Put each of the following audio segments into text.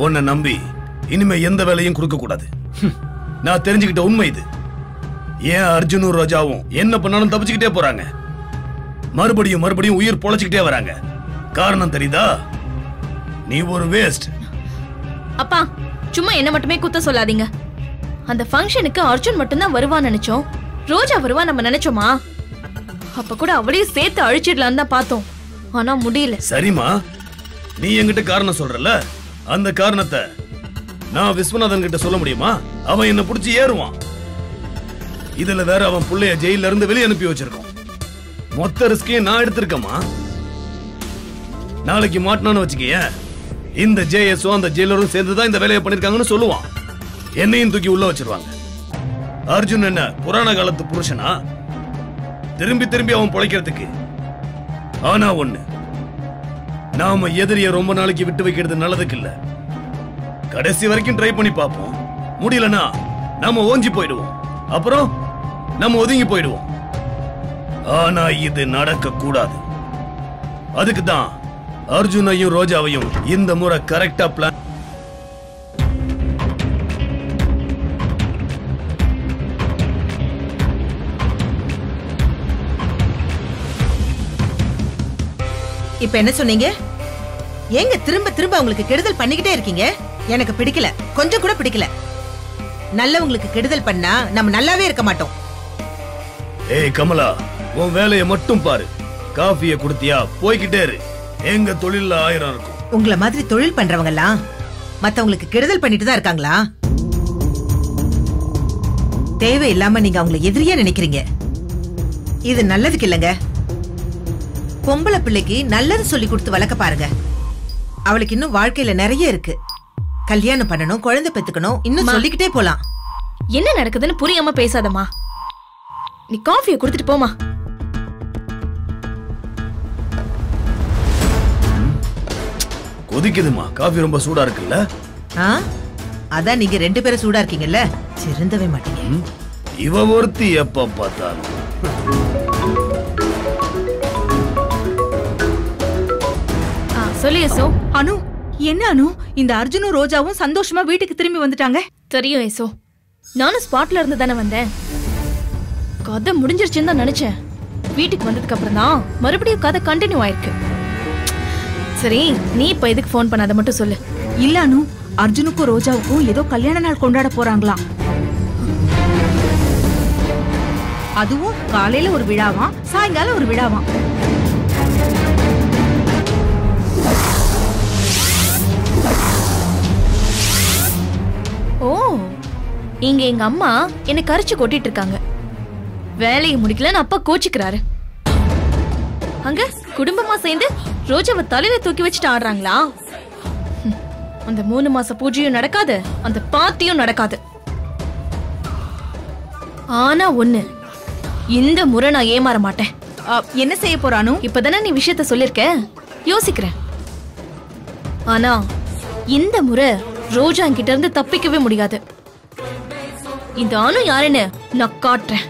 உன்னை நம்பி இனிமே எந்த வேலையும் கொடுக்க கூடாது ஹம். நான் தெரிஞ்சுக்கிட்ட உண்மை இது ஏன் அர்ஜுனும் ரோஜாவும் என்ன பண்ணாலும் தப்பிச்சுக்கிட்டே போறாங்க மறுபடியும் மறுபடியும் உயிர் பொழைச்சுக்கிட்டே வராங்க காரணம் தெரியுதா நீ ஒரு வேஸ்ட் அப்பா சும்மா என்ன மட்டுமே குத்த சொல்லாதீங்க அந்த ஃபங்க்ஷனுக்கு அர்ஜுன் மட்டும்தான் வருவான்னு நினைச்சோம் ரோஜா வருவா நம்ம நினைச்சோமா அப்ப கூட அவளையும் சேர்த்து அழிச்சிடலான்னு தான் பார்த்தோம் ஆனா முடியல சரிம்மா நீ என்கிட்ட காரணம் சொல்றல அந்த காரணத்தை நான் விஸ்வநாதன் கிட்ட சொல்ல முடியுமா அவன் என்ன புடிச்சு ஏறுவான் இதுல வேற அவன் புள்ளைய ஜெயில இருந்து வெளியே அனுப்பி வச்சிருக்கோம் மொத்த ரிஸ்கையும் நான் எடுத்திருக்கேம்மா நாளைக்கு மாட்டினான்னு வச்சுக்கேன் இந்த ஜேஎஸும் அந்த ஜெயிலரும் சேர்ந்து தான் இந்த வேலையை பண்ணிருக்காங்கன்னு சொல்லுவான் என்னையும் தூக்கி உள்ள வச்சிருவாங்க அர்ஜுன் என்ன புராண காலத்து புருஷனா திரும்பி திரும்பி அவன் பொழைக்கிறதுக்கு ஆனா ஒண்ணு நாம எதிரிய ரொம்ப நாளைக்கு விட்டு வைக்கிறது நல்லதுக்கு இல்ல கடைசி வரைக்கும் ட்ரை பண்ணி பார்ப்போம் முடியலனா நாம ஓஞ்சி போயிடுவோம் அப்புறம் நம்ம ஒதுங்கி போயிடுவோம் ஆனா இது நடக்க கூடாது அதுக்கு தான் அர்ஜுனையும் ரோஜாவையும் இந்த முறை கரெக்டா பிளான் இப்ப என்ன சொன்னீங்க ஏங்க திரும்ப திரும்ப அவங்களுக்கு கெடுதல் பண்ணிக்கிட்டே இருக்கீங்க எனக்கு பிடிக்கல கொஞ்சம் கூட பிடிக்கல நல்லவங்களுக்கு கெடுதல் பண்ணா நம்ம நல்லாவே இருக்க மாட்டோம் ஏய் கமலா உன் வேலையை மட்டும் பாரு காஃபிய குடுத்தியா போய்கிட்டே இரு எங்க தொழில்ல ஆயிரம் இருக்கும் உங்கள மாதிரி தொழில் பண்றவங்க எல்லாம் மத்தவங்களுக்கு கெடுதல் பண்ணிட்டு தான் இருக்காங்களா தேவையில்லாம நீங்க அவங்கள எதிரியா நினைக்கிறீங்க இது நல்லதுக்கு இல்லைங்க பொம்பளை பிள்ளைக்கு நல்லது சொல்லி கொடுத்து வளர்க்க பாருங்க அவளுக்கு இன்னும் வாழ்க்கையில நிறைய இருக்கு கல்யாணம் பண்ணணும் குழந்தை பெத்துக்கணும் இன்னும் சொல்லிக்கிட்டே போலாம் என்ன நடக்குதுன்னு புரியாம பேசாதம்மா நீ காஃபியை கொடுத்துட்டு போமா கொதிக்குதுமா காஃபி ரொம்ப சூடா இருக்குல்ல ஆ அதான் நீங்க ரெண்டு பேரும் சூடா இருக்கீங்கல்ல சிறந்தவே மாட்டீங்க ம்? இவ ஒருத்தி எப்ப பார்த்தாலும் ஆ, சொல்லு யசோ அனு என்ன அனு இந்த அர்ஜுனும் ரோஜாவும் சந்தோஷமா வீட்டுக்கு திரும்பி வந்துட்டாங்க தெரியும் யசோ நானும் ஸ்பாட்ல இருந்து தானே வந்தேன் கதை முடிஞ்சிருச்சுன்னு தான் நினைச்சேன் வீட்டுக்கு வந்ததுக்கு அப்புறம் தான் மறுபடியும் கதை கண்டினியூ ஆயிருக்கு சரி நீ இப்ப எதுக்கு ஃபோன் பண்ணாத மட்டும் சொல்லு இல்ல அனு அர்ஜுனுக்கும் ரோஜாவுக்கும் ஏதோ கல்யாண நாள் கொண்டாட போறாங்களாம் அதுவும் காலையில ஒரு விழாவாம் சாயங்காலம் ஒரு விழாவாம் ஓ இங்க எங்க அம்மா என்னை கரைச்சு கொட்டிட்டு இருக்காங்க வேலையை முடிக்கலன்னு அப்பா கோச்சிக்கிறாரு அங்க குடும்பமா சேர்ந்து ரோஜாவை தலையில தூக்கி வச்சுட்டு ஆடுறாங்களா ஹம், அந்த மூணு மாச பூஜையும் நடக்காது அந்த பாத்தியும் நடக்காது ஆனா ஒண்ணு இந்த முறை நான் ஏமாற மாட்டேன் அ, என்ன செய்ய போறானு இப்பதானே நீ விஷயத்த சொல்லிருக்க யோசிக்கிறேன் ஆனா இந்த முறை ரோஜா கிட்ட இருந்து தப்பிக்கவே முடியாது இந்த அணு யாருன்னு நான் காட்டுறேன்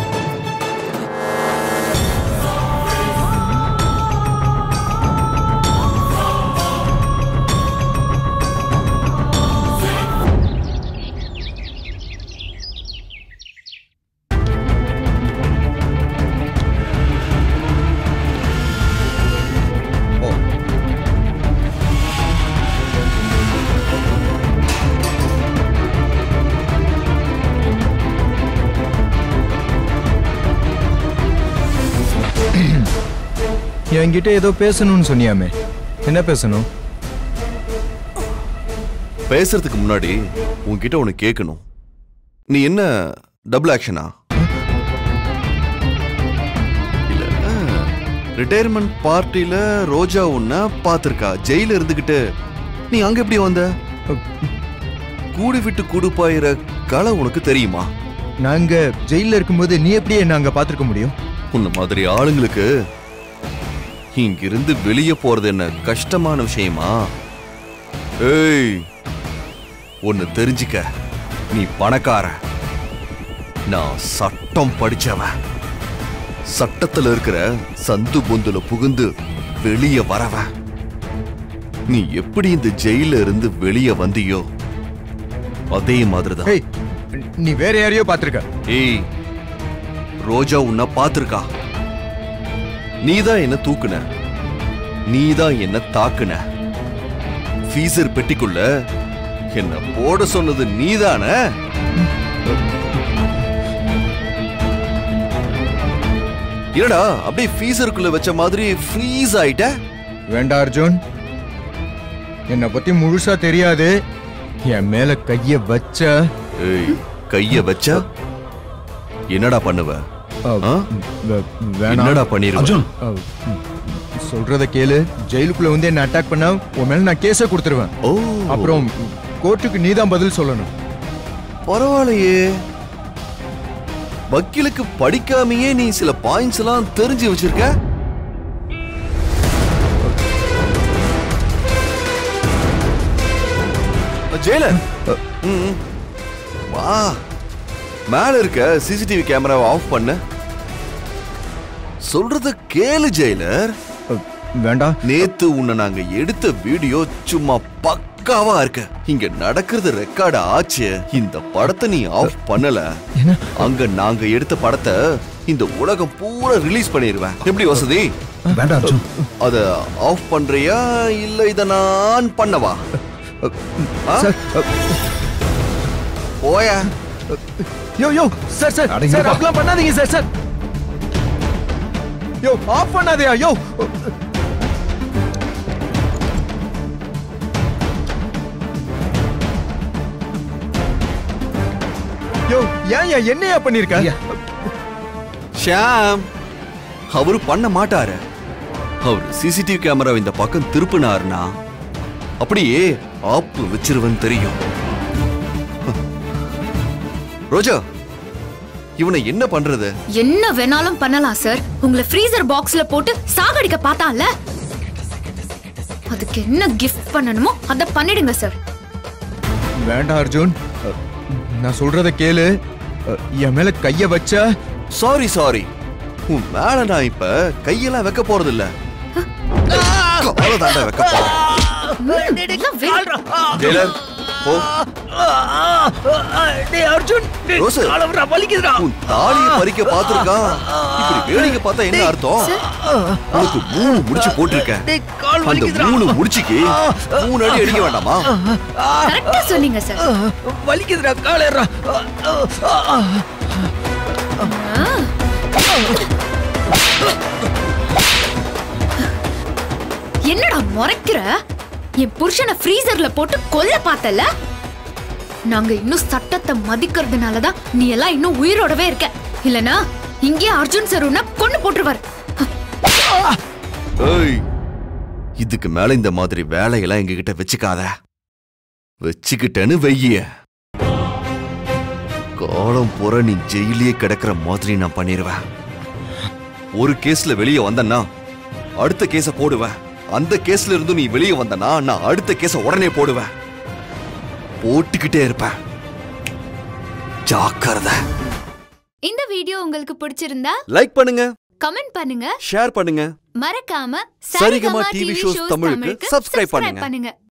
என்கிட்ட ஏதோ பேசணும்னு சொன்னியாமே என்ன பேசணும் பேசுறதுக்கு முன்னாடி உன்கிட்ட ஒன்னு கேட்கணும் நீ என்ன டபுள் ஆக்ஷனா இல்ல ரிட்டையர்மெண்ட் பார்ட்டில ரோஜா உன்ன பாத்திருக்கா ஜெயில இருந்துகிட்டு நீ அங்க எப்படி வந்த கூடு விட்டு கூடு பாயிற கலை உனக்கு தெரியுமா நாங்க ஜெயில இருக்கும்போது நீ எப்படி என்ன அங்க பாத்துருக்க முடியும் உன்ன மாதிரி ஆளுங்களுக்கு இங்கிருந்து வெளியே போறது என்ன கஷ்டமான விஷயமா ஏய் ஒன்னு தெரிஞ்சுக்க நீ பணக்கார நான் சட்டம் படிச்சவன் சட்டத்துல இருக்கிற சந்து பொந்துல புகுந்து வெளியே வரவன் நீ எப்படி இந்த ஜெயில இருந்து வெளியே வந்தியோ அதே மாதிரிதான் ஏய் நீ வேற யாரையோ பாத்திருக்க ஏய் ரோஜா உன்னை பாத்திருக்கா நீதான் என்ன தூக்குன நீதான் என்ன தாக்குன ஃபீசர் பெட்டிக்குள்ள என்ன போட சொன்னது நீதானே என்னடா அப்படியே ஃபீசருக்குள்ள வச்ச மாதிரி ஃப்ரீஸ் ஆயிட்ட வேண்டாம் அர்ஜுன் என்னை பத்தி முழுசா தெரியாது என் மேல கைய வச்ச ஏய் கைய வச்சா என்னடா பண்ணுவ அ, ஆ? வே- வேணாம் என்னடா பண்ணிருவ அர்ஜுன் அ, ம், சொல்றத கேளு ஜெயிலுக்குள்ள வந்து என்ன அட்டாக் பண்ணா உன் மேல நான் கேஸ கொடுத்துருவேன் ஓ அப்புறம் கோர்ட்டுக்கு நீதான் பதில் சொல்லணும் பரவாயில்லையே வக்கீலுக்கு படிக்காமையே நீ சில பாயிண்ட்ஸ் எல்லாம் தெரிஞ்சு வச்சிருக்க ஜெயிலர் ம், ம். வா மேல இருக்க சிசிடிவி கேமராவை ஆஃப் பண்ண சொல்றத கேளு ஜெயிலர் அ, வேண்டாம் நேத்து உன்னை நாங்க எடுத்த வீடியோ சும்மா பக்காவா இருக்கு இங்க நடக்கிறது ரெக்கார்ட் ஆச்சு இந்த படத்தை நீ ஆஃப் பண்ணல அங்க நாங்க எடுத்த படத்தை இந்த உலகம் பூரா ரிலீஸ் பண்ணிடுவேன் எப்படி வசதி வேண்டாம் அர்ஜுன் அத ஆஃப் பண்றியா இல்ல இத நான் பண்ணவா ஆ? சார் அ, போயா யோ யோ சார் சார் அடங்கி சார் வா. அப்படிலாம் பண்ணாதீங்க சார் சார் யோ ஆஃப் பண்ணாதயா யோ யோ ஏன் ஏன் என்னையா பண்ணிருக்க ஐயா. ஷாம் அவரு பண்ண மாட்டாரு அவர் சிசிடிவி கேமரா இந்த பக்கம் திருப்பினாருனா அப்படியே ஆப்பு வச்சிருவன் தெரியும் ரோஜா இவனை என்ன பண்றது என்ன வேணாலும் பண்ணலாம் சார் உங்களை ஃப்ரீசர் பாக்ஸ்ல போட்டு சாகடிக்க பார்த்தான்ல அதுக்கு என்ன கிஃப்ட் பண்ணணுமோ அத பண்ணிடுங்க சார் வேண்டாம் அர்ஜுன் அ, நான் சொல்றத கேளு அ, என் மேல கைய வச்ச சாரி சாரி உன் மேல நான் இப்ப கையெல்லாம் வைக்க போறது இல்ல காலை தாண்டா வைக்க போறேன் எல்லாம் வேணும். ஜெயிலர் போ டேய் அர்ஜுன் டேய், ரோசு. காலை விட்றா, வலிக்குதுடா உன் தாலியை பறிக்க பாத்துருக்கான் இப்படி வேடிக்கை பார்த்தா என்ன அர்த்தம் உனக்கு மூணு முடிச்சு போட்டிருக்கேன் டேய் கால் அந்த வலிக்குதுடா மூணு முடிச்சுக்கு மூணு அடி அடிக்க வேண்டாமா கரெக்டா சொன்னீங்க சார் வலிக்குதுடா காலேறா என்னடா முறைக்கிற என் புருஷனை ஃப்ரீசர்ல போட்டு கொல்ல பார்த்தல நாங்க இன்னும் சட்டத்தை மதிக்கிறதுனால தான் நீ எல்லாம் இன்னும் உயிரோடவே இருக்க இல்லனா இங்கே அர்ஜுன் சார் உன்னை கொண்டு போட்டுருவார் ஏய் இதுக்கு மேல இந்த மாதிரி வேலையெல்லாம் எங்க கிட்ட வச்சுக்காத வச்சுக்கிட்டேன்னு வெய்ய காலம் புற நீ ஜெயிலே கிடக்கிற மாதிரி நான் பண்ணிருவேன் ஒரு கேஸ்ல வெளியே வந்தன்னா அடுத்த கேஸ போடுவேன் அந்த கேஸ்ல இருந்து நீ வெளியே வந்தனா நான் அடுத்த கேஸ உடனே போடுவேன் போட்டுக்கிட்டே இருப்பேன் ஜாக்கிரதை இந்த வீடியோ உங்களுக்கு பிடிச்சிருந்தா லைக் பண்ணுங்க கமெண்ட் பண்ணுங்க ஷேர் பண்ணுங்க மறக்காம சரிகமா டிவி ஷோஸ் தமிழுக்கு subscribe பண்ணுங்க. பண்ணுங்க